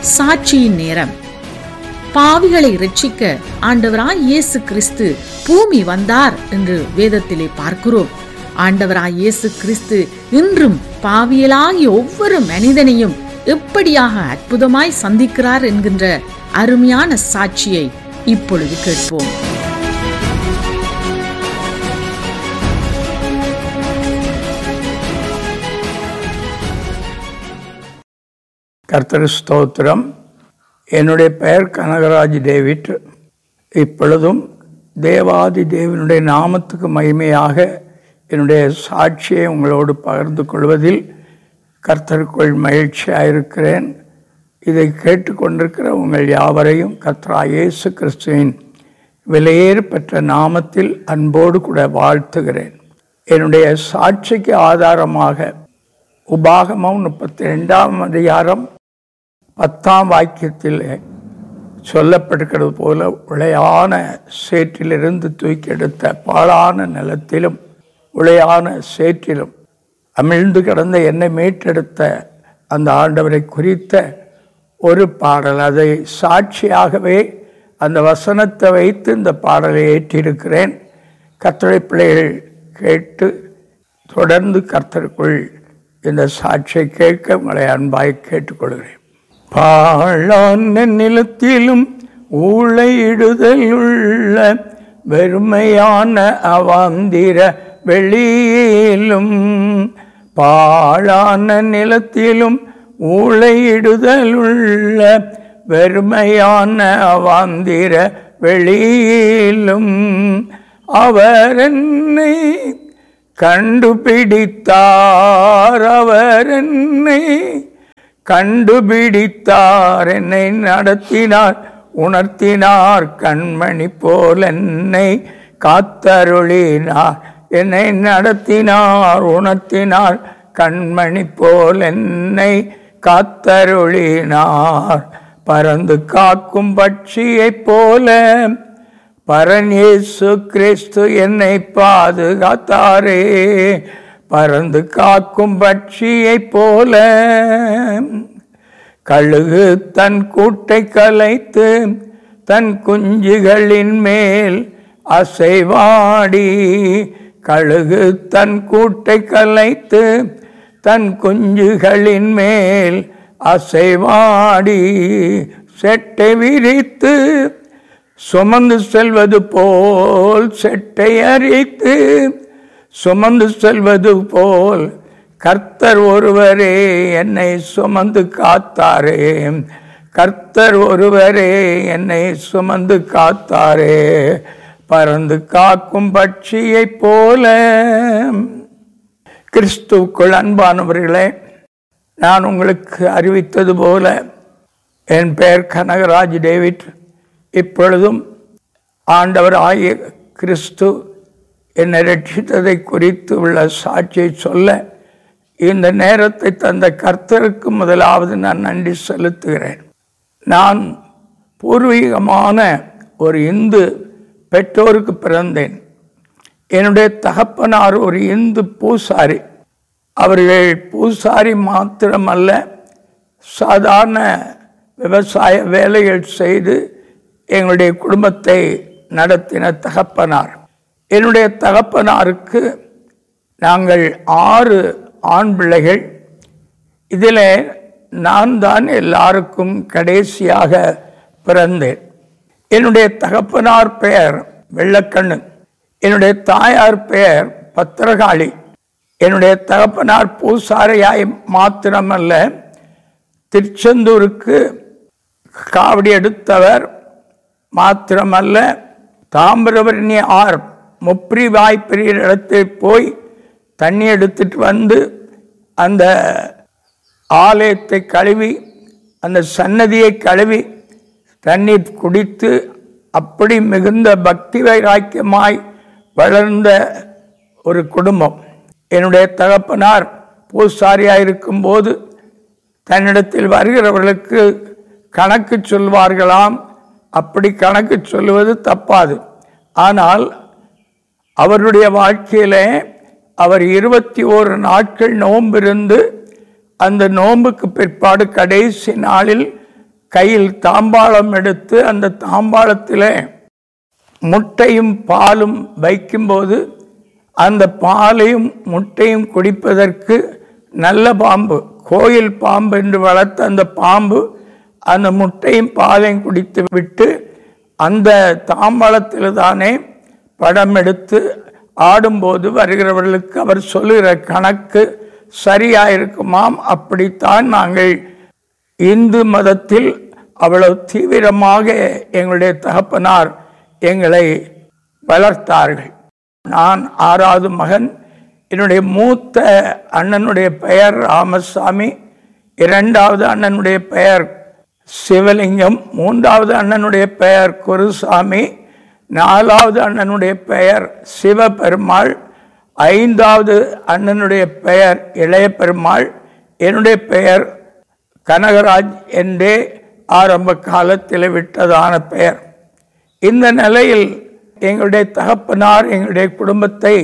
சாட்சியின் நேரம் பாவிகளை ரட்சிக்க ஆண்டவராய் இயேசு கிறிஸ்து பூமி வந்தார் என்று வேதத்திலே பார்க்கிறோம் ஆண்டவராய் இயேசு கிறிஸ்து இன்றும் பாவியலாகிய ஒவ்வொரு மனிதனையும் எப்படியாக அற்புதமாய் சந்திக்கிறார் என்கின்ற அருமையான சாட்சியை இப்பொழுது கேட்போம் கர்த்தர் ஸ்தோத்திரம் என்னுடைய பெயர் கனகராஜ் டேவிட் இப்பொழுதும் தேவாதி தேவனுடைய நாமத்துக்கு மகிமையாக என்னுடைய சாட்சியை உங்களோடு பகிர்ந்து கொள்வதில் கர்த்தருக்குள் மகிழ்ச்சியாக இருக்கிறேன் இதை கேட்டுக்கொண்டிருக்கிற உங்கள் யாவரையும் கர்த்தரா இயேசு கிறிஸ்துவின் விலையேறு பெற்ற நாமத்தில் அன்போடு கூட வாழ்த்துகிறேன் என்னுடைய சாட்சிக்கு ஆதாரமாக உபாகமம் முப்பத்தி ரெண்டாம் அதிகாரம் பத்தாம் வாக்கியத்தில் சொல்லப்பட்டிருக்கிறது போல உளையான சேற்றிலிருந்து தூக்கி எடுத்த பாழான நிலத்திலும் உளையான சேற்றிலும் அமிழ்ந்து கிடந்த என்னை மீட்டெடுத்த அந்த ஆண்டவரை குறித்த ஒரு பாடல் அதை சாட்சியாகவே அந்த வசனத்தை வைத்து இந்த பாடலை ஏற்றியிருக்கிறேன் கத்தரை பிள்ளைகள் கேட்டு தொடர்ந்து கர்த்தருக்குள் இந்த சாட்சியை கேட்க உங்களை அன்பாய் கேட்டுக்கொள்கிறேன் பாழான நிலத்திலும் ஊழையிடுதலுள்ள வெறுமையான அவாந்திர வெளியிலும் பாழான நிலத்திலும் ஊழையிடுதலுள்ள வெறுமையான அவாந்திர வெளியிலும் அவர் என்னை கண்டுபிடித்தார் அவர் என்னை கண்டுபிடித்தார் என்னை நடத்தினார் உணர்த்தினார் கண்மணி போல் என்னை காத்தருளினார் என்னை நடத்தினார் உணர்த்தினார் கண்மணி போல் என்னை காத்தருளினார் பறந்து காக்கும் பட்சியைப் போல பரநேசு கிறிஸ்து என்னை பாதுகாத்தாரே பறந்து காக்கும் பட்சியைப் போல கழுகு தன் கூட்டை கலைத்து தன் குஞ்சுகளின் மேல் அசைவாடி கழுகு தன் கூட்டை கலைத்து தன் குஞ்சுகளின் மேல் அசைவாடி செட்டை விரித்து சுமந்து செல்வது போல் செட்டை அரித்து சுமந்து செல்வது போல் கர்த்தர் ஒருவரே என்னை சுமந்து காத்தாரே கர்த்தர் ஒருவரே என்னை சுமந்து காத்தாரே பறந்து காக்கும் பட்சியைப் போல கிறிஸ்துக்குள் அன்பானவர்களே நான் உங்களுக்கு அறிவித்தது போல என் பெயர் கனகராஜ் டேவிட் இப்பொழுதும் ஆண்டவர் ஆகிய கிறிஸ்து என்னை ரட்சித்ததை குறித்து உள்ள சாட்சியை சொல்ல இந்த நேரத்தை தந்த கர்த்தருக்கு முதலாவது நான் நன்றி செலுத்துகிறேன் நான் பூர்வீகமான ஒரு இந்து பெற்றோருக்கு பிறந்தேன் என்னுடைய தகப்பனார் ஒரு இந்து பூசாரி அவர்கள் பூசாரி மாத்திரமல்ல சாதாரண விவசாய வேலைகள் செய்து எங்களுடைய குடும்பத்தை நடத்தின தகப்பனார் என்னுடைய தகப்பனாருக்கு நாங்கள் ஆறு ஆண் பிள்ளைகள் இதில் நான் தான் எல்லாருக்கும் கடைசியாக பிறந்தேன் என்னுடைய தகப்பனார் பெயர் வெள்ளக்கண்ணு என்னுடைய தாயார் பெயர் பத்திரகாளி என்னுடைய தகப்பனார் பூசாரியாய் மாத்திரமல்ல திருச்செந்தூருக்கு காவடி எடுத்தவர் மாத்திரமல்ல தாமிரபரணி ஆர் முப்ரி வாய்ப்பெரிய இடத்தில் போய் தண்ணி எடுத்துட்டு வந்து அந்த ஆலயத்தை கழுவி அந்த சன்னதியை கழுவி தண்ணீர் குடித்து அப்படி மிகுந்த பக்தி வைராக்கியமாய் வளர்ந்த ஒரு குடும்பம் என்னுடைய தகப்பனார் பூசாரியாக இருக்கும்போது தன்னிடத்தில் வருகிறவர்களுக்கு கணக்கு சொல்வார்களாம் அப்படி கணக்கு சொல்லுவது தப்பாது ஆனால் அவருடைய வாழ்க்கையிலே அவர் இருபத்தி ஓரு நாட்கள் நோம்பிருந்து அந்த நோன்புக்கு பிற்பாடு கடைசி நாளில் கையில் தாம்பாளம் எடுத்து அந்த தாம்பாளத்திலே முட்டையும் பாலும் வைக்கும்போது அந்த பாலையும் முட்டையும் குடிப்பதற்கு நல்ல பாம்பு கோயில் பாம்பு என்று வளர்த்த அந்த பாம்பு அந்த முட்டையும் பாலையும் குடித்து விட்டு அந்த தாம்பாளத்தில் தானே படம் எடுத்து ஆடும்போது வருகிறவர்களுக்கு அவர் சொல்லுகிற கணக்கு சரியாயிருக்குமாம் அப்படித்தான் நாங்கள் இந்து மதத்தில் அவ்வளவு தீவிரமாக எங்களுடைய தகப்பனார் எங்களை வளர்த்தார்கள் நான் ஆறாவது மகன் என்னுடைய மூத்த அண்ணனுடைய பெயர் ராமசாமி இரண்டாவது அண்ணனுடைய பெயர் சிவலிங்கம் மூன்றாவது அண்ணனுடைய பெயர் குருசாமி நாலாவது அண்ணனுடைய பெயர் சிவபெருமாள் ஐந்தாவது அண்ணனுடைய பெயர் இளைய பெருமாள் என்னுடைய பெயர் கனகராஜ் என்றே ஆரம்ப காலத்தில் விட்டதான பெயர் இந்த நிலையில் எங்களுடைய தகப்பனார் எங்களுடைய குடும்பத்தை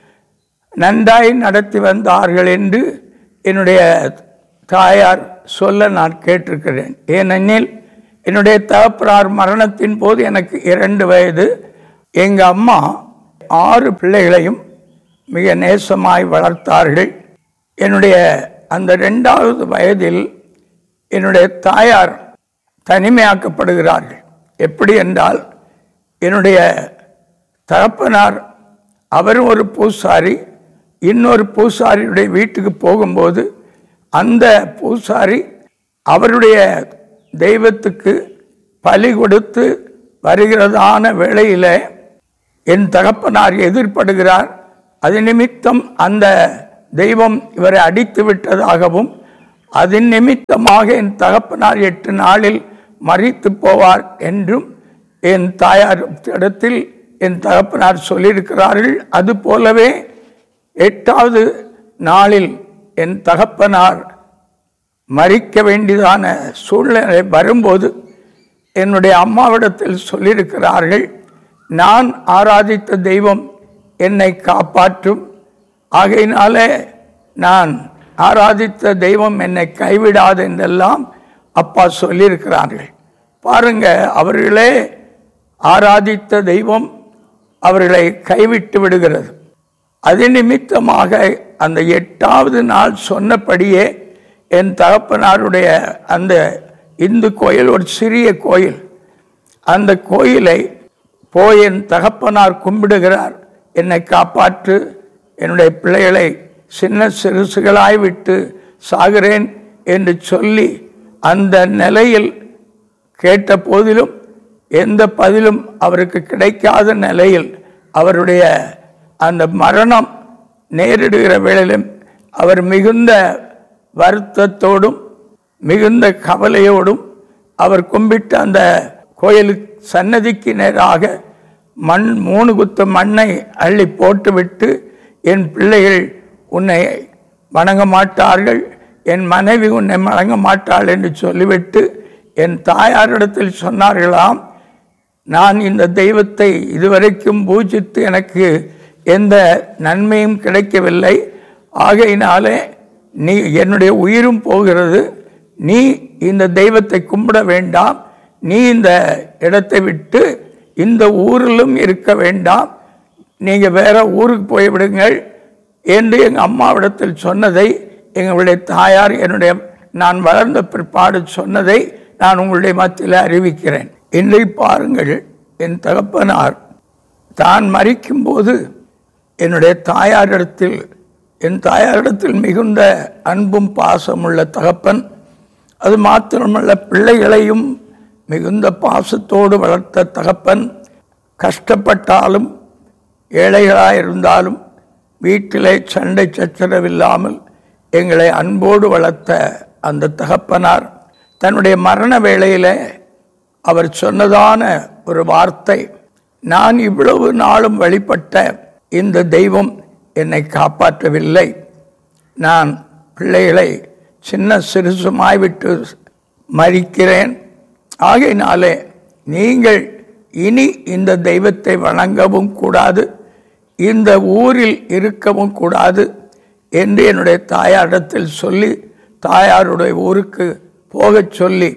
நன்றாய் நடத்தி வந்தார்கள் என்று என்னுடைய தாயார் சொல்ல நான் கேட்டிருக்கிறேன் ஏனெனில் என்னுடைய தகப்பனார் மரணத்தின் போது எனக்கு இரண்டு வயது எங்கள் அம்மா ஆறு பிள்ளைகளையும் மிக நேசமாய் வளர்த்தார்கள் என்னுடைய அந்த ரெண்டாவது வயதில் என்னுடைய தாயார் தனிமையாக்கப்படுகிறார்கள் எப்படி என்றால் என்னுடைய தகப்பனார் அவரும் ஒரு பூசாரி இன்னொரு பூசாரியுடைய வீட்டுக்கு போகும்போது அந்த பூசாரி அவருடைய தெய்வத்துக்கு பலி கொடுத்து வருகிறதான வேளையில் என் தகப்பனார் எதிர்ப்படுகிறார் அது நிமித்தம் அந்த தெய்வம் இவரை அடித்து விட்டதாகவும் அதன் நிமித்தமாக என் தகப்பனார் எட்டு நாளில் மறித்து போவார் என்றும் என் தாயார் இடத்தில் என் தகப்பனார் சொல்லியிருக்கிறார்கள் அது போலவே எட்டாவது நாளில் என் தகப்பனார் மறிக்க வேண்டியதான சூழ்நிலை வரும்போது என்னுடைய அம்மாவிடத்தில் சொல்லியிருக்கிறார்கள் நான் ஆராதித்த தெய்வம் என்னை காப்பாற்றும் ஆகையினாலே நான் ஆராதித்த தெய்வம் என்னை கைவிடாது என்றெல்லாம் அப்பா சொல்லியிருக்கிறார்கள் பாருங்க அவர்களே ஆராதித்த தெய்வம் அவர்களை கைவிட்டு விடுகிறது அது நிமித்தமாக அந்த எட்டாவது நாள் சொன்னபடியே என் தகப்பனாருடைய அந்த இந்து கோயில் ஒரு சிறிய கோயில் அந்த கோயிலை போய் என் தகப்பனார் கும்பிடுகிறார் என்னை காப்பாற்று என்னுடைய பிள்ளைகளை சின்ன சிறுசுகளாய் விட்டு சாகிறேன் என்று சொல்லி அந்த நிலையில் கேட்ட போதிலும் எந்த பதிலும் அவருக்கு கிடைக்காத நிலையில் அவருடைய அந்த மரணம் நேரிடுகிற வேளையிலும் அவர் மிகுந்த வருத்தத்தோடும் மிகுந்த கவலையோடும் அவர் கும்பிட்ட அந்த கோயிலுக்கு சன்னதிக்கு நேராக மண் மூணு குத்து மண்ணை அள்ளி போட்டுவிட்டு என் பிள்ளைகள் உன்னை வணங்க மாட்டார்கள் என் மனைவி உன்னை வணங்க மாட்டாள் என்று சொல்லிவிட்டு என் தாயாரிடத்தில் சொன்னார்களாம் நான் இந்த தெய்வத்தை இதுவரைக்கும் பூஜித்து எனக்கு எந்த நன்மையும் கிடைக்கவில்லை ஆகையினாலே நீ என்னுடைய உயிரும் போகிறது நீ இந்த தெய்வத்தை கும்பிட வேண்டாம் நீ இந்த இடத்தை விட்டு இந்த ஊரிலும் இருக்க வேண்டாம் நீங்கள் வேற ஊருக்கு போய்விடுங்கள் என்று எங்கள் அம்மாவிடத்தில் சொன்னதை எங்களுடைய தாயார் என்னுடைய நான் வளர்ந்த பிற்பாடு சொன்னதை நான் உங்களுடைய மத்தியில் அறிவிக்கிறேன் இன்றை பாருங்கள் என் தகப்பனார் தான் மறிக்கும்போது என்னுடைய தாயாரிடத்தில் என் தாயாரிடத்தில் மிகுந்த அன்பும் பாசமுள்ள தகப்பன் அது மாத்திரமல்ல பிள்ளைகளையும் மிகுந்த பாசத்தோடு வளர்த்த தகப்பன் கஷ்டப்பட்டாலும் ஏழைகளாயிருந்தாலும் வீட்டிலே சண்டை சச்சரவில்லாமல் எங்களை அன்போடு வளர்த்த அந்த தகப்பனார் தன்னுடைய மரண வேளையிலே அவர் சொன்னதான ஒரு வார்த்தை நான் இவ்வளவு நாளும் வழிபட்ட இந்த தெய்வம் என்னை காப்பாற்றவில்லை நான் பிள்ளைகளை சின்ன சிறுசுமாய் விட்டு மறிக்கிறேன் ஆகையினாலே நீங்கள் இனி இந்த தெய்வத்தை வணங்கவும் கூடாது இந்த ஊரில் இருக்கவும் கூடாது என்று என்னுடைய தாயாரிடத்தில் சொல்லி தாயாருடைய ஊருக்கு போகச் சொல்லி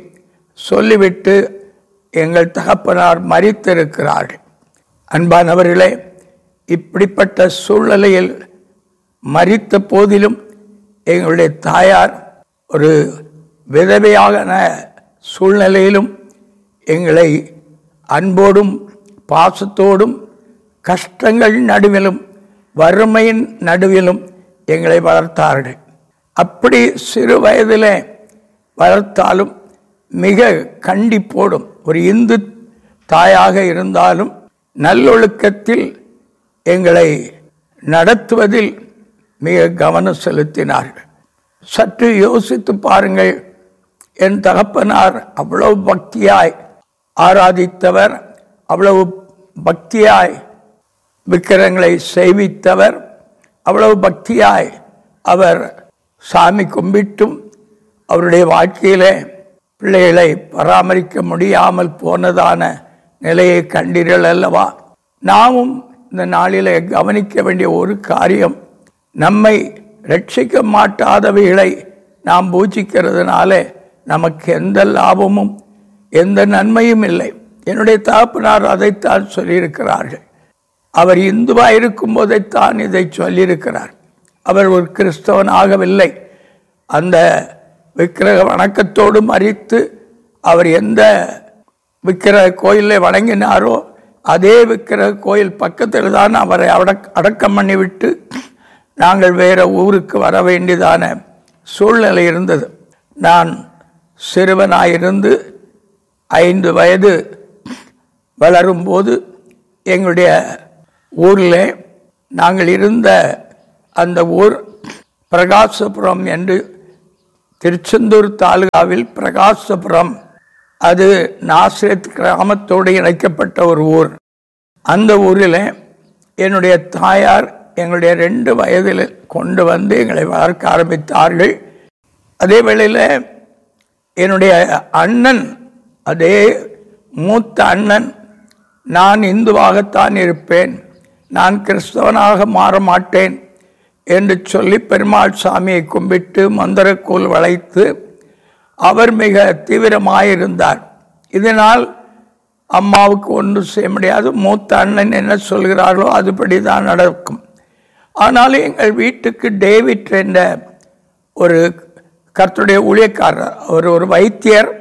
சொல்லிவிட்டு எங்கள் தகப்பனார் மறித்திருக்கிறார்கள் அன்பானவர்களே இப்படிப்பட்ட சூழ்நிலையில் மறித்த போதிலும் எங்களுடைய தாயார் ஒரு விதவையான சூழ்நிலையிலும் எங்களை அன்போடும் பாசத்தோடும் கஷ்டங்கள் நடுவிலும் வறுமையின் நடுவிலும் எங்களை வளர்த்தார்கள் அப்படி சிறு வயதிலே வளர்த்தாலும் மிக கண்டிப்போடும் ஒரு இந்து தாயாக இருந்தாலும் நல்லொழுக்கத்தில் எங்களை நடத்துவதில் மிக கவனம் செலுத்தினார்கள் சற்று யோசித்து பாருங்கள் என் தகப்பனார் அவ்வளவு பக்தியாய் ஆராதித்தவர் அவ்வளவு பக்தியாய் விக்கிரங்களை செய்வித்தவர் அவ்வளவு பக்தியாய் அவர் சாமி கும்பிட்டும் அவருடைய வாழ்க்கையிலே பிள்ளைகளை பராமரிக்க முடியாமல் போனதான நிலையை கண்டீர்கள் அல்லவா நாமும் இந்த நாளிலே கவனிக்க வேண்டிய ஒரு காரியம் நம்மை ரட்சிக்க மாட்டாதவைகளை நாம் பூஜிக்கிறதுனால நமக்கு எந்த லாபமும் எந்த நன்மையும் இல்லை என்னுடைய தகப்பனார் அதைத்தான் சொல்லியிருக்கிறார்கள் அவர் இந்துவாக இருக்கும் போதைத்தான் இதை சொல்லியிருக்கிறார் அவர் ஒரு கிறிஸ்தவன் ஆகவில்லை அந்த விக்கிரக வணக்கத்தோடு மறித்து அவர் எந்த விக்கிரக கோயிலில் வணங்கினாரோ அதே விக்கிரக கோயில் பக்கத்தில் தான் அவரை அடக் அடக்கம் பண்ணிவிட்டு நாங்கள் வேற ஊருக்கு வர வேண்டியதான சூழ்நிலை இருந்தது நான் சிறுவனாயிருந்து ஐந்து வயது வளரும்போது எங்களுடைய ஊரில் நாங்கள் இருந்த அந்த ஊர் பிரகாசபுரம் என்று திருச்செந்தூர் தாலுகாவில் பிரகாசபுரம் அது நாசிரத் கிராமத்தோடு இணைக்கப்பட்ட ஒரு ஊர் அந்த ஊரில் என்னுடைய தாயார் எங்களுடைய ரெண்டு வயதில் கொண்டு வந்து எங்களை வளர்க்க ஆரம்பித்தார்கள் அதே வேளையில் என்னுடைய அண்ணன் அதே மூத்த அண்ணன் நான் இந்துவாகத்தான் இருப்பேன் நான் கிறிஸ்தவனாக மாற மாட்டேன் என்று சொல்லி பெருமாள் சாமியை கும்பிட்டு மந்திரக்கோல் வளைத்து அவர் மிக தீவிரமாயிருந்தார் இதனால் அம்மாவுக்கு ஒன்றும் செய்ய முடியாது மூத்த அண்ணன் என்ன சொல்கிறார்களோ அதுபடி தான் நடக்கும் ஆனாலும் எங்கள் வீட்டுக்கு டேவிட் என்ற ஒரு கர்த்தருடைய ஊழியக்காரர் அவர் ஒரு வைத்தியர்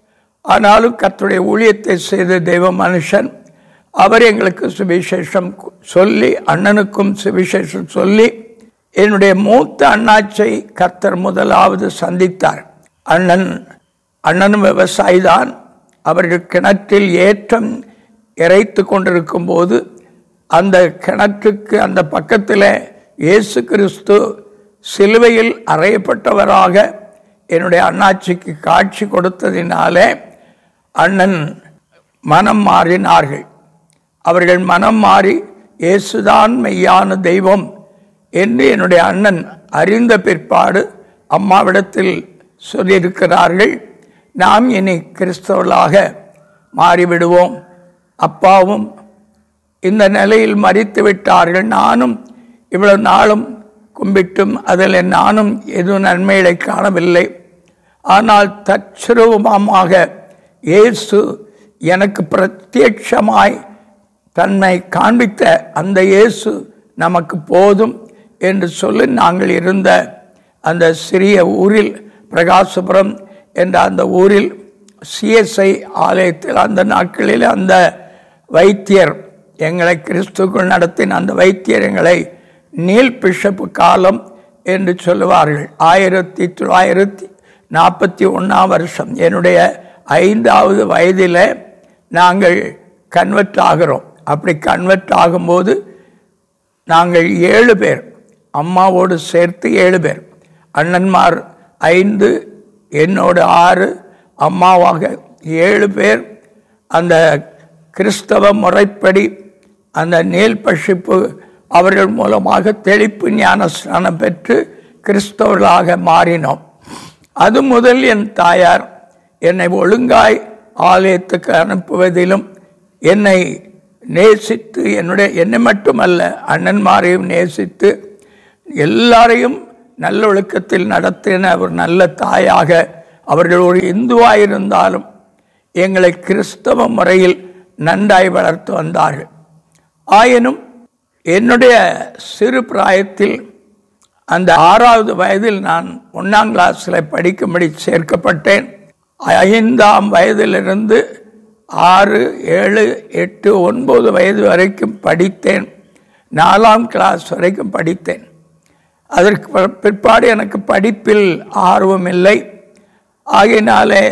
ஆனாலும் கர்த்தருடைய ஊழியத்தை செய்த தெய்வ மனுஷன் அவர் எங்களுக்கு சுவிசேஷம் சொல்லி அண்ணனுக்கும் சுவிசேஷம் சொல்லி என்னுடைய மூத்த அண்ணாச்சை கர்த்தர் முதலாவது சந்தித்தார் அண்ணன் அண்ணனும் விவசாயிதான் அவர்கள் கிணற்றில் ஏற்றம் இறைத்து கொண்டிருக்கும் போது அந்த கிணற்றுக்கு அந்த பக்கத்தில் இயேசு கிறிஸ்து சிலுவையில் அறையப்பட்டவராக என்னுடைய அண்ணாச்சிக்கு காட்சி கொடுத்ததினாலே அண்ணன் மனம் மாறினார்கள் அவர்கள் மனம் மாறி இயேசுதான் மெய்யான தெய்வம் என்று என்னுடைய அண்ணன் அறிந்த பிற்பாடு அம்மாவிடத்தில் சொல்லியிருக்கிறார்கள் நாம் இனி கிறிஸ்தவர்களாக மாறிவிடுவோம் அப்பாவும் இந்த நிலையில் மறித்து விட்டார்கள் நானும் இவ்வளவு நாளும் கும்பிட்டும் அதில் நானும் எதுவும் நன்மைகளை காணவில்லை ஆனால் தற்சுரூபமாக இயேசு எனக்கு பிரத்யட்சமாய் தன்னை காண்பித்த அந்த இயேசு நமக்கு போதும் என்று சொல்லி நாங்கள் இருந்த அந்த சிறிய ஊரில் பிரகாசபுரம் என்ற அந்த ஊரில் சிஎஸ்ஐ ஆலயத்தில் அந்த நாட்களில் அந்த வைத்தியர் எங்களை கிறிஸ்துக்குள் நடத்தின அந்த வைத்தியர் எங்களை நீல் பிஷப்பு காலம் என்று சொல்லுவார்கள் ஆயிரத்தி தொள்ளாயிரத்தி நாற்பத்தி ஒன்றாம் வருஷம் என்னுடைய ஐந்தாவது வயதில் நாங்கள் கன்வெர்ட் ஆகிறோம் அப்படி கன்வெர்ட் ஆகும்போது நாங்கள் ஏழு பேர் அம்மாவோடு சேர்த்து ஏழு பேர் அண்ணன்மார் ஐந்து என்னோடு ஆறு அம்மாவாக ஏழு பேர் அந்த கிறிஸ்தவ முறைப்படி அந்த நீல் பஷிப்பு அவர்கள் மூலமாக தெளிப்பு ஞானஸ்நானம் பெற்று கிறிஸ்தவர்களாக மாறினோம் அது முதல் என் தாயார் என்னை ஒழுங்காய் ஆலயத்துக்கு அனுப்புவதிலும் என்னை நேசித்து என்னுடைய என்னை மட்டுமல்ல அண்ணன்மாரையும் நேசித்து எல்லாரையும் நல்லொழுக்கத்தில் நடத்தின ஒரு நல்ல தாயாக அவர்கள் ஒரு இந்துவாயிருந்தாலும் எங்களை கிறிஸ்தவ முறையில் நன்றாய் வளர்த்து வந்தார்கள் ஆயினும் என்னுடைய சிறு பிராயத்தில் அந்த ஆறாவது வயதில் நான் ஒன்றாம் கிளாஸில் படிக்கும்படி சேர்க்கப்பட்டேன் ஐந்தாம் வயதிலிருந்து ஆறு ஏழு எட்டு ஒன்பது வயது வரைக்கும் படித்தேன் நாலாம் கிளாஸ் வரைக்கும் படித்தேன் அதற்கு ப- பிற்பாடு எனக்கு படிப்பில் ஆர்வம் இல்லை ஆகையினாலே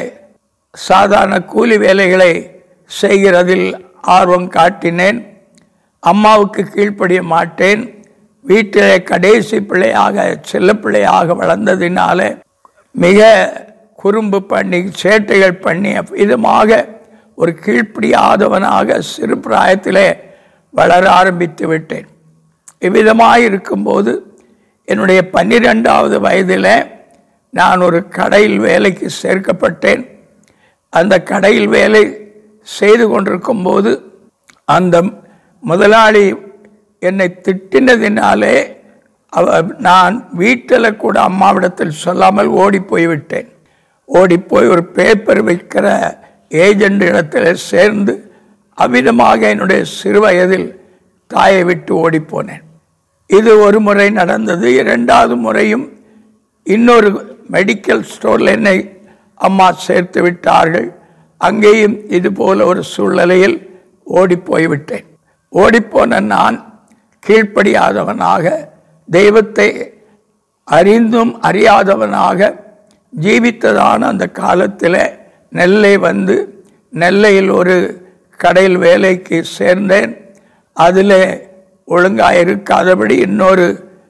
சாதாரண கூலி வேலைகளை செய்கிறதில் ஆர்வம் காட்டினேன் அம்மாவுக்கு கீழ்ப்படிய மாட்டேன் வீட்டிலே கடைசி பிள்ளையாக செல்ல பிள்ளையாக வளர்ந்ததினாலே மிக குறும்பு பண்ணி சேட்டைகள் பண்ணி விதமாக ஒரு கீழ்ப்படியாதவனாக சிறு பிராயத்திலே வளர ஆரம்பித்து விட்டேன் இவ்விதமாக இருக்கும்போது என்னுடைய பன்னிரெண்டாவது வயதில் நான் ஒரு கடையில் வேலைக்கு சேர்க்கப்பட்டேன் அந்த கடையில் வேலை செய்து கொண்டிருக்கும் போது அந்த முதலாளி என்னை திட்டினதினாலே அவ நான் வீட்டில் கூட அம்மாவிடத்தில் சொல்லாமல் ஓடி போய்விட்டேன் ஓடிப்போய் ஒரு பேப்பர் விற்கிற ஏஜெண்ட் இடத்துல சேர்ந்து அவ்விதமாக என்னுடைய சிறு வயதில் தாயை விட்டு ஓடிப்போனேன் இது ஒரு முறை நடந்தது இரண்டாவது முறையும் இன்னொரு மெடிக்கல் ஸ்டோரில் என்னை அம்மா சேர்த்து விட்டார்கள் அங்கேயும் இது போல ஒரு சூழ்நிலையில் ஓடி போய்விட்டேன் ஓடிப்போன நான் கீழ்ப்படியாதவனாக தெய்வத்தை அறிந்தும் அறியாதவனாக ஜீவித்ததான அந்த காலத்தில் நெல்லை வந்து நெல்லையில் ஒரு கடையில் வேலைக்கு சேர்ந்தேன் அதில் ஒழுங்காக இருக்காதபடி இன்னொரு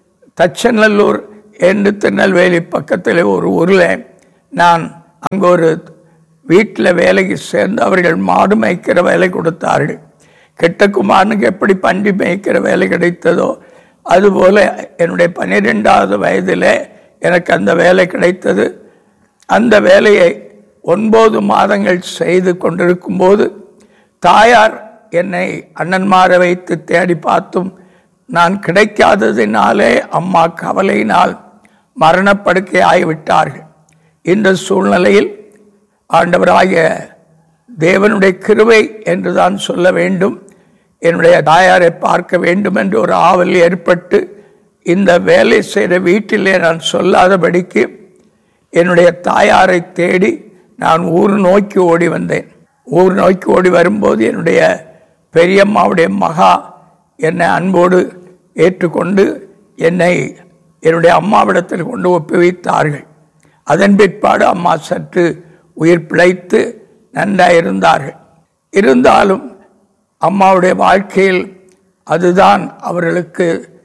தச்சநல்லூர் என்று திருநெல்வேலி பக்கத்தில் ஒரு ஊரில் நான் அங்கே ஒரு வீட்டில் வேலைக்கு சேர்ந்து அவர்கள் மாடு மேய்க்கிற வேலை கொடுத்தார்கள் கெட்டகுமாரனுக்கு எப்படி பன்றி மேய்க்கிற வேலை கிடைத்ததோ அதுபோல என்னுடைய பன்னிரெண்டாவது வயதில் எனக்கு அந்த வேலை கிடைத்தது அந்த வேலையை ஒன்பது மாதங்கள் செய்து கொண்டிருக்கும்போது தாயார் என்னை அண்ணன்மாரை வைத்து தேடி பார்த்தும் நான் கிடைக்காததினாலே அம்மா கவலையினால் மரணப்படுக்கை ஆகிவிட்டார்கள் இந்த சூழ்நிலையில் ஆண்டவராகிய தேவனுடைய கிருவை என்று தான் சொல்ல வேண்டும் என்னுடைய தாயாரை பார்க்க வேண்டும் என்று ஒரு ஆவல் ஏற்பட்டு இந்த வேலை செய்கிற வீட்டிலே நான் சொல்லாதபடிக்கு என்னுடைய தாயாரை தேடி நான் ஊர் நோக்கி ஓடி வந்தேன் ஊர் நோக்கி ஓடி வரும்போது என்னுடைய பெரியம்மாவுடைய மகா என்னை அன்போடு ஏற்றுக்கொண்டு என்னை என்னுடைய அம்மாவிடத்தில் கொண்டு ஒப்புவித்தார்கள் அதன் பிற்பாடு அம்மா சற்று உயிர் பிழைத்து நன்றாக இருந்தார்கள் இருந்தாலும் அம்மாவுடைய வாழ்க்கையில் அதுதான் அவர்களுக்கு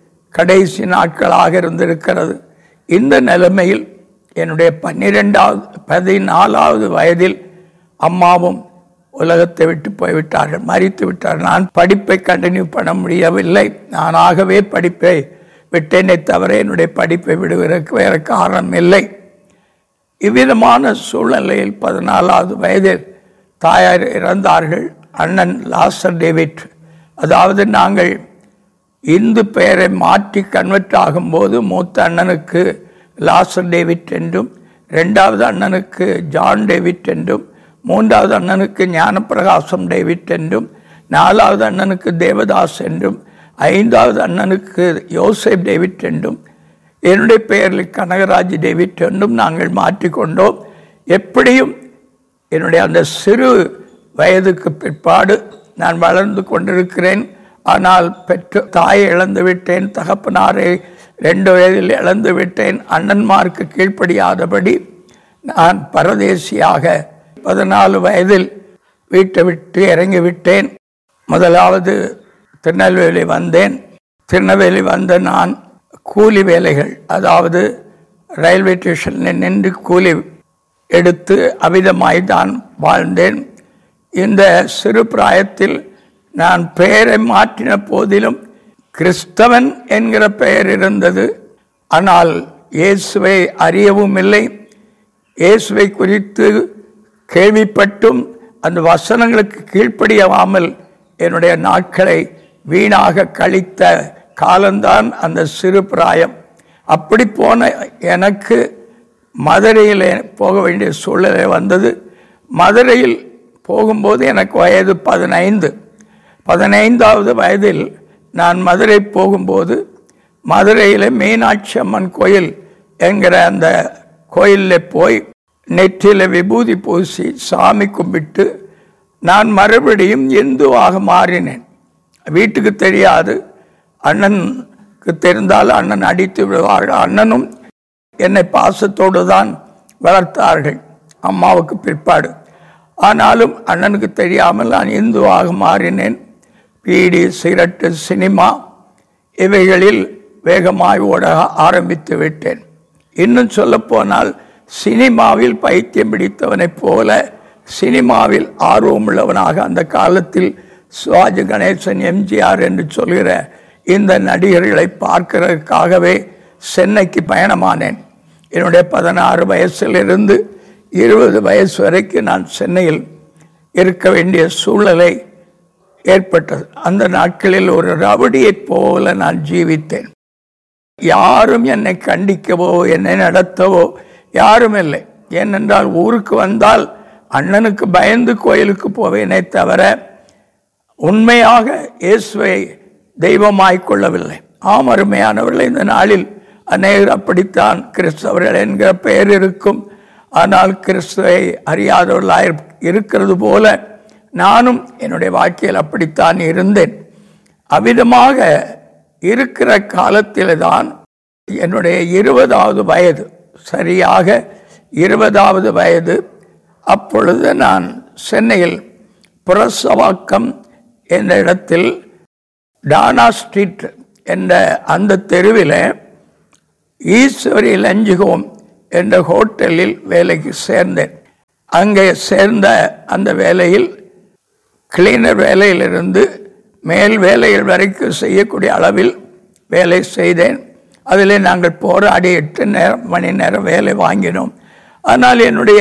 கடைசி நாட்களாக இருந்திருக்கிறது இந்த நிலைமையில் என்னுடைய பன்னிரெண்டாவது பதினாலாவது வயதில் அம்மாவும் உலகத்தை விட்டு போய்விட்டார்கள் மறித்து விட்டார்கள் நான் படிப்பை கண்டினியூ பண்ண முடியவில்லை நானாகவே படிப்பை விட்டேனே தவிர என்னுடைய படிப்பை விடுவதற்கு வேறு காரணம் இல்லை இவ்விதமான சூழ்நிலையில் பதினாலாவது வயதில் தாயார் இறந்தார்கள் அண்ணன் லாசர் டேவிட் அதாவது நாங்கள் இந்து பெயரை மாற்றி கன்வெர்ட் ஆகும்போது மூத்த அண்ணனுக்கு லாசர் டேவிட் என்றும் ரெண்டாவது அண்ணனுக்கு ஜான் டேவிட் என்றும் மூன்றாவது அண்ணனுக்கு ஞானப்பிரகாசம் டேவிட் என்றும் நாலாவது அண்ணனுக்கு தேவதாஸ் என்றும் ஐந்தாவது அண்ணனுக்கு யோசேப் டேவிட் என்றும் என்னுடைய பெயரில் கனகராஜ் டேவிட் என்றும் நாங்கள் மாற்றிக்கொண்டோம் எப்படியும் என்னுடைய அந்த சிறு வயதுக்கு பிற்பாடு நான் வளர்ந்து கொண்டிருக்கிறேன் ஆனால் பெற்று தாயை இழந்து விட்டேன் தகப்பனாரை ரெண்டு வயதில் இழந்து விட்டேன் அண்ணன்மாருக்கு கீழ்ப்படியாதபடி நான் பரதேசியாக பதினாலு வயதில் வீட்டை விட்டு இறங்கி விட்டேன் முதலாவது திருநெல்வேலி வந்தேன் திருநெல்வேலி வந்த நான் கூலி வேலைகள் அதாவது ரயில்வே ஸ்டேஷனில் நின்று கூலி எடுத்து அவிதமாய் தான் வாழ்ந்தேன் இந்த சிறு பிராயத்தில் நான் பெயரை மாற்றின போதிலும் கிறிஸ்தவன் என்கிற பெயர் இருந்தது ஆனால் இயேசுவை அறியவும் இல்லை இயேசுவை குறித்து கேள்விப்பட்டும் அந்த வசனங்களுக்கு கீழ்ப்படியாமல் என்னுடைய நாட்களை வீணாக கழித்த காலம்தான் அந்த சிறு பிராயம் அப்படி போன எனக்கு மதுரையில் போக வேண்டிய சூழ்நிலை வந்தது மதுரையில் போகும்போது எனக்கு வயது பதினைந்து பதினைந்தாவது வயதில் நான் மதுரை போகும்போது மதுரையில் மீனாட்சி அம்மன் கோயில் என்கிற அந்த கோயிலில் போய் நெற்றியில் விபூதி பூசி சாமி கும்பிட்டு நான் மறுபடியும் இந்துவாக மாறினேன் வீட்டுக்கு தெரியாது அண்ணனுக்கு தெரிந்தால் அண்ணன் அடித்து விடுவார்கள் அண்ணனும் என்னை பாசத்தோடு தான் வளர்த்தார்கள் அம்மாவுக்கு பிற்பாடு ஆனாலும் அண்ணனுக்கு தெரியாமல் நான் இந்துவாக மாறினேன் பீடி சிகரெட்டு சினிமா இவைகளில் வேகமாய் ஓட ஆரம்பித்து விட்டேன் இன்னும் சொல்லப்போனால் சினிமாவில் பைத்தியம் பிடித்தவனைப் போல சினிமாவில் ஆர்வமுள்ளவனாக அந்த காலத்தில் சிவாஜி கணேசன் எம்ஜிஆர் என்று சொல்கிற இந்த நடிகர்களை பார்க்கிறதுக்காகவே சென்னைக்கு பயணமானேன் என்னுடைய பதினாறு வயசிலிருந்து இருபது வயசு வரைக்கும் நான் சென்னையில் இருக்க வேண்டிய சூழ்நிலை ஏற்பட்டது அந்த நாட்களில் ஒரு ரவுடியைப் போல நான் ஜீவித்தேன் யாரும் என்னை கண்டிக்கவோ என்னை நடத்தவோ யாரும் இல்லை ஏனென்றால் ஊருக்கு வந்தால் அண்ணனுக்கு பயந்து கோயிலுக்கு போவேனே தவிர உண்மையாக இயேசுவை தெய்வமாய்க் கொள்ளவில்லை ஆம் அருமையானவர்கள் இந்த நாளில் அநேகர் அப்படித்தான் கிறிஸ்தவர்கள் என்கிற பெயர் இருக்கும் ஆனால் கிறிஸ்துவை அறியாதவர்களாய் இருக்கிறது போல நானும் என்னுடைய வாழ்க்கையில் அப்படித்தான் இருந்தேன் அவ்விதமாக இருக்கிற காலத்தில் தான் என்னுடைய இருபதாவது வயது சரியாக இருபதாவது வயது அப்பொழுது நான் சென்னையில் புரசவாக்கம் என்ற இடத்தில் டானா ஸ்ட்ரீட் என்ற அந்த தெருவில் ஈஸ்வரி லஞ்ச் ஹோம் என்ற ஹோட்டலில் வேலைக்கு சேர்ந்தேன் அங்கே சேர்ந்த அந்த வேலையில் கிளீனர் வேலையிலிருந்து மேல் வேலைகள் வரைக்கும் செய்யக்கூடிய அளவில் வேலை செய்தேன் அதில் நாங்கள் போராடி எட்டு நேரம் மணி நேரம் வேலை வாங்கினோம் ஆனால் என்னுடைய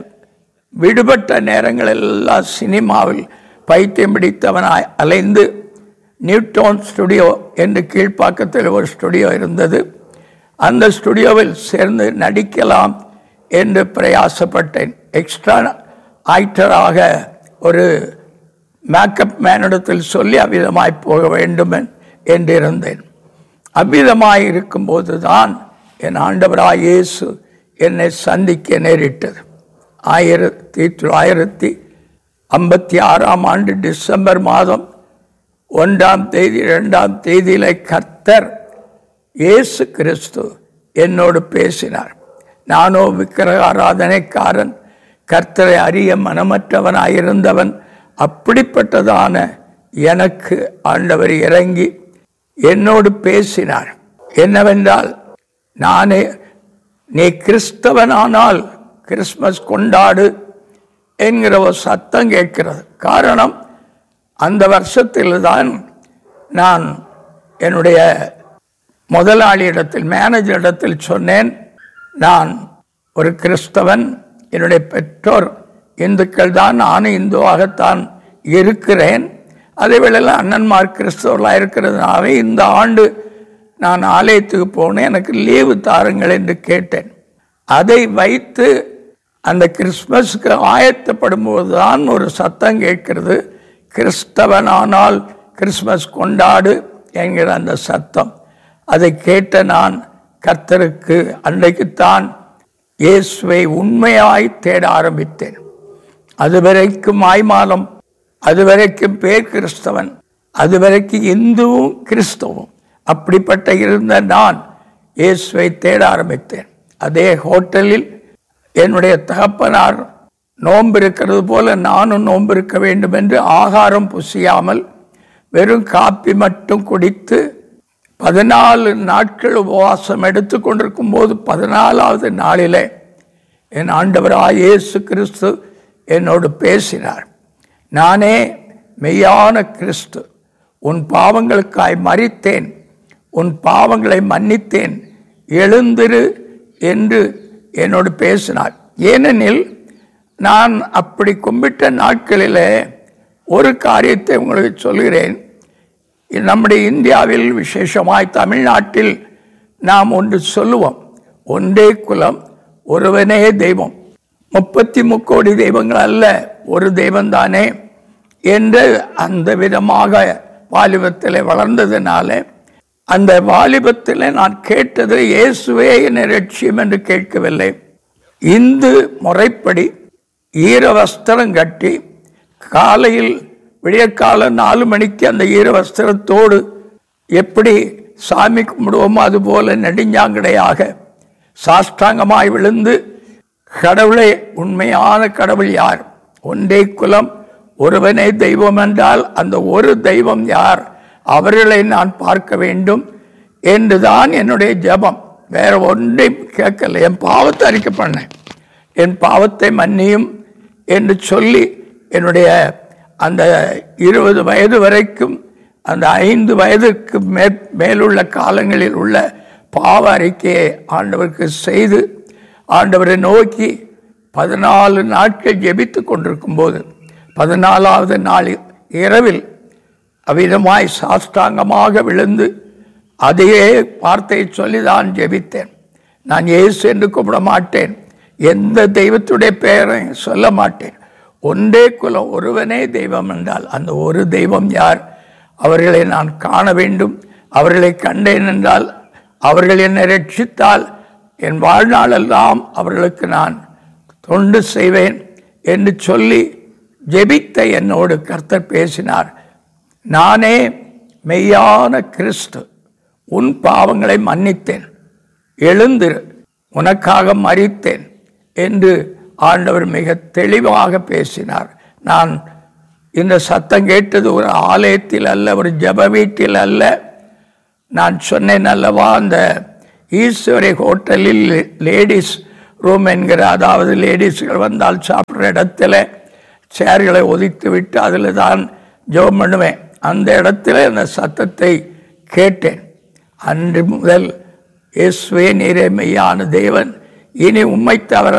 விடுபட்ட நேரங்கள் எல்லாம் சினிமாவில் பைத்தியம் பிடித்தவனாய் அலைந்து நியூட்டோன் ஸ்டுடியோ என்று கீழ்ப்பாக்கத்தில் ஒரு ஸ்டுடியோ இருந்தது அந்த ஸ்டுடியோவில் சேர்ந்து நடிக்கலாம் என்று பிரயாசப்பட்டேன் எக்ஸ்ட்ரா ஆக்டராக ஒரு மேக்கப் மேனிடத்தில் சொல்லி அவ்விதமாய் போக வேண்டும் என்றிருந்தேன் அவ்விதமாய் இருக்கும்போது தான் என் ஆண்டவராய் இயேசு என்னை சந்திக்க நேரிட்டது ஆயிரத்தி தொள்ளாயிரத்தி ஐம்பத்தி ஆறாம் ஆண்டு டிசம்பர் மாதம் ஒன்றாம் தேதி இரண்டாம் தேதியில கர்த்தர் இயேசு கிறிஸ்து என்னோடு பேசினார் நானோ விக்கிரக ஆராதனைக்காரன் கர்த்தரை அறிய மனமற்றவனாயிருந்தவன் அப்படிப்பட்டதான எனக்கு ஆண்டவர் இறங்கி என்னோடு பேசினார் என்னவென்றால் நானே நீ கிறிஸ்தவனானால் கிறிஸ்மஸ் கொண்டாடு என்கிற ஒரு சத்தம் கேட்கிறது காரணம் அந்த வருஷத்தில் தான் நான் என்னுடைய முதலாளியிடத்தில் மேனேஜரிடத்தில் சொன்னேன் நான் ஒரு கிறிஸ்தவன் என்னுடைய பெற்றோர் இந்துக்கள் தான் நானும் இந்துவாகத்தான் இருக்கிறேன் அதே வேளையில் அண்ணன்மார் கிறிஸ்தவர்களாக இருக்கிறதுனால இந்த ஆண்டு நான் ஆலயத்துக்கு போனேன் எனக்கு லீவு தாருங்கள் என்று கேட்டேன் அதை வைத்து அந்த கிறிஸ்மஸ்க்கு ஆயத்தப்படும் போது தான் ஒரு சத்தம் கேட்கிறது கிறிஸ்தவனானால் கிறிஸ்மஸ் கொண்டாடு என்கிற அந்த சத்தம் அதை கேட்ட நான் கர்த்தருக்கு அன்றைக்குத்தான் இயேசுவை உண்மையாய் தேட ஆரம்பித்தேன் அதுவரைக்கும் ஆய்மாலம் அதுவரைக்கும் பேர் கிறிஸ்தவன் அதுவரைக்கும் இந்துவும் கிறிஸ்தவும் அப்படிப்பட்ட இருந்த நான் இயேசுவை தேட ஆரம்பித்தேன் அதே ஹோட்டலில் என்னுடைய தகப்பனார் நோன்பு இருக்கிறது போல நானும் நோன்பு இருக்க வேண்டும் என்று ஆகாரம் புசியாமல் வெறும் காப்பி மட்டும் குடித்து பதினாலு நாட்கள் உபவாசம் எடுத்து கொண்டிருக்கும் போது பதினாலாவது நாளிலே என் ஆண்டவராய் இயேசு கிறிஸ்து என்னோடு பேசினார் நானே மெய்யான கிறிஸ்து உன் பாவங்களுக்காய் மறித்தேன் உன் பாவங்களை மன்னித்தேன் எழுந்திரு என்று என்னோடு பேசினார் ஏனெனில் நான் அப்படி கும்பிட்ட நாட்களிலே ஒரு காரியத்தை உங்களுக்கு சொல்கிறேன் நம்முடைய இந்தியாவில் விசேஷமாய் தமிழ்நாட்டில் நாம் ஒன்று சொல்லுவோம் ஒன்றே குலம் ஒருவனே தெய்வம் முப்பத்தி முக்கோடி தெய்வங்கள் அல்ல ஒரு தெய்வம்தானே என்று அந்த விதமாக வாலிபத்தில் வளர்ந்ததுனால அந்த வாலிபத்தில் நான் கேட்டது இயேசுவே என்னை ரட்சியம் என்று கேட்கவில்லை இந்து முறைப்படி ஈர வஸ்திரம் கட்டி காலையில் விடியற்கால நாலு மணிக்கு அந்த ஈர வஸ்திரத்தோடு எப்படி சாமி கும்பிடுவோமோ அதுபோல நெடுஞ்சாங்கடையாக சாஷ்டாங்கமாய் விழுந்து கடவுளே உண்மையான கடவுள் யார் ஒன்றே குலம் ஒருவனே தெய்வம் என்றால் அந்த ஒரு தெய்வம் யார் அவர்களை நான் பார்க்க வேண்டும் என்றுதான் என்னுடைய ஜெபம் வேற ஒன்றையும் கேட்கல என் பாவத்தை அறிக்கை பண்ணேன் என் பாவத்தை மன்னியும் என்று சொல்லி என்னுடைய அந்த இருபது வயது வரைக்கும் அந்த ஐந்து வயதுக்கு மே மேலுள்ள காலங்களில் உள்ள பாவ அறிக்கையை ஆண்டவருக்கு செய்து ஆண்டவரை நோக்கி பதினாலு நாட்கள் ஜெபித்து கொண்டிருக்கும் போது பதினாலாவது நாள் இரவில் அவ்விதமாய் சாஷ்டாங்கமாக விழுந்து அதையே வார்த்தையை சொல்லி தான் ஜெபித்தேன் நான் இயேசு என்று கூப்பிட மாட்டேன் எந்த தெய்வத்துடைய பெயரை சொல்ல மாட்டேன் ஒன்றே குலம் ஒருவனே தெய்வம் என்றால் அந்த ஒரு தெய்வம் யார் அவர்களை நான் காண வேண்டும் அவர்களை கண்டேன் என்றால் அவர்கள் என்னை ரட்சித்தால் என் வாழ்நாளெல்லாம் அவர்களுக்கு நான் தொண்டு செய்வேன் என்று சொல்லி ஜெபித்த என்னோடு கர்த்தர் பேசினார் நானே மெய்யான கிறிஸ்து உன் பாவங்களை மன்னித்தேன் எழுந்திரு உனக்காக மறித்தேன் என்று ஆண்டவர் மிக தெளிவாக பேசினார் நான் இந்த சத்தம் கேட்டது ஒரு ஆலயத்தில் அல்ல ஒரு ஜெப வீட்டில் அல்ல நான் சொன்னேன் அல்லவா அந்த ஈஸ்வரி ஹோட்டலில் லேடிஸ் ரூம் என்கிற அதாவது லேடிஸ்கள் வந்தால் சாப்பிட்ற இடத்துல சேர்களை ஒதுக்கி விட்டு அதில் தான் ஜெபம் பண்ணுவேன் அந்த இடத்துல அந்த சத்தத்தை கேட்டேன் அன்று முதல் இயேசுவே நீரே மெய்யான தேவன் இனி உம்மை தவிர